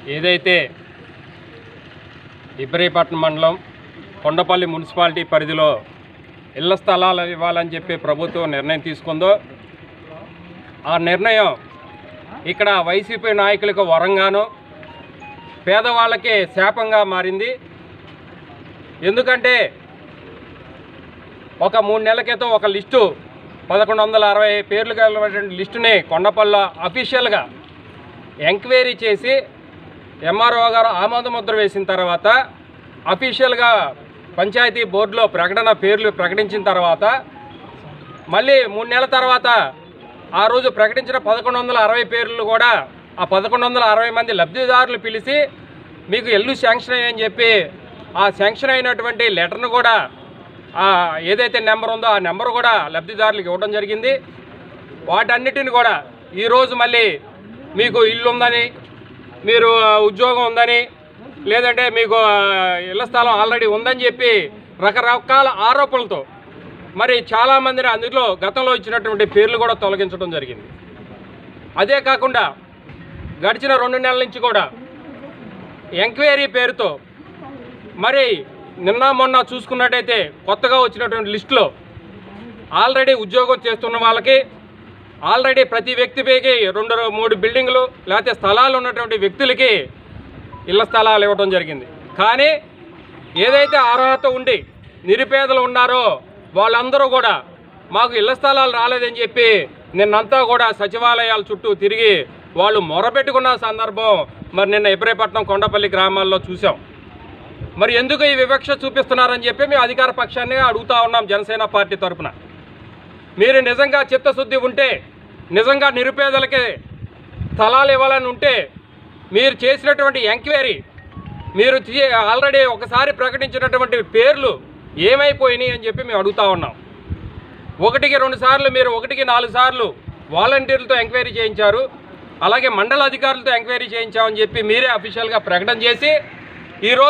ఏదైతే ఇబ్రహీపట్నం మండలం కొండపల్లి మున్సిపాలిటీ పరిధిలో ఇళ్ల స్థలాలు ఇవ్వాలని చెప్పి ప్రభుత్వం నిర్ణయం తీసుకుందో ఆ నిర్ణయం ఇక్కడ వైసీపీ నాయకులకు వరంగాను పేదవాళ్ళకి శాపంగా మారింది ఎందుకంటే ఒక మూడు నెలల క్రితం ఒక లిస్టు పదకొండు వందల అరవై పేర్లు కలిగినటువంటి లిస్టుని కొండపల్లి అఫీషియల్గా ఎంక్వైరీ చేసి ఎంఆర్ఓ గారు ఆమోద ముద్ర వేసిన తర్వాత అఫీషియల్గా పంచాయతీ బోర్డులో ప్రకటన పేర్లు ప్రకటించిన తర్వాత మళ్ళీ మూడు నెలల తర్వాత ఆ రోజు ప్రకటించిన పదకొండు వందల అరవై పేర్లు కూడా ఆ పదకొండు వందల అరవై మంది లబ్ధిదారులు పిలిచి మీకు ఎల్లు శాంక్షన్ అయ్యని చెప్పి ఆ శాంక్షన్ అయినటువంటి లెటర్ను కూడా ఆ ఏదైతే నెంబర్ ఉందో ఆ నెంబర్ కూడా లబ్ధిదారులకు ఇవ్వడం జరిగింది వాటన్నిటిని కూడా ఈరోజు మళ్ళీ మీకు ఇల్లు ఉందని మీరు ఆ, ఉద్యోగం ఉందని లేదంటే మీకు ఆ, ఇళ్ల స్థలం ఆల్రెడీ ఉందని చెప్పి రకరకాల ఆరోపణలతో మరి చాలామందిని అందులో గతంలో ఇచ్చినటువంటి పేర్లు కూడా తొలగించడం జరిగింది అదే కాకుండా గడిచిన రెండు నెలల నుంచి కూడా ఎంక్వైరీ పేరుతో మరి నిన్న మొన్న చూసుకున్నట్టయితే కొత్తగా వచ్చినటువంటి లిస్టులో ఆల్రెడీ ఉద్యోగం చేస్తున్న వాళ్ళకి ఆల్రెడీ ప్రతి వ్యక్తిపైకి రెండు మూడు బిల్డింగ్లు లేకపోతే స్థలాలు ఉన్నటువంటి వ్యక్తులకి ఇళ్ల స్థలాలు ఇవ్వడం జరిగింది కానీ ఏదైతే అర్హత ఉండి నిరుపేదలు ఉన్నారో వాళ్ళందరూ కూడా మాకు ఇళ్ల స్థలాలు రాలేదని చెప్పి నిన్నంతా కూడా సచివాలయాల చుట్టూ తిరిగి వాళ్ళు మొరపెట్టుకున్న సందర్భం మరి నిన్న ఇబ్రహీపట్నం కొండపల్లి గ్రామాల్లో చూసాం మరి ఎందుకు ఈ వివక్ష చూపిస్తున్నారని చెప్పి మేము అధికార పక్షాన్ని అడుగుతా ఉన్నాం జనసేన పార్టీ తరఫున మీరు నిజంగా చిత్తశుద్ధి ఉంటే నిజంగా నిరుపేదలకి స్థలాలు ఇవ్వాలని ఉంటే మీరు చేసినటువంటి ఎంక్వైరీ మీరు చే- ఆల్రెడీ ఒకసారి ప్రకటించినటువంటి పేర్లు ఏమైపోయినాయి అని చెప్పి మేము అడుగుతా ఉన్నాం ఒకటికి రెండు సార్లు మీరు ఒకటికి నాలుగు సార్లు వాలంటీర్లతో ఎంక్వైరీ చేయించారు అలాగే మండల అధికారులతో ఎంక్వైరీ చేయించామని చెప్పి మీరే అఫీషియల్గా ప్రకటన చేసి ఈరోజు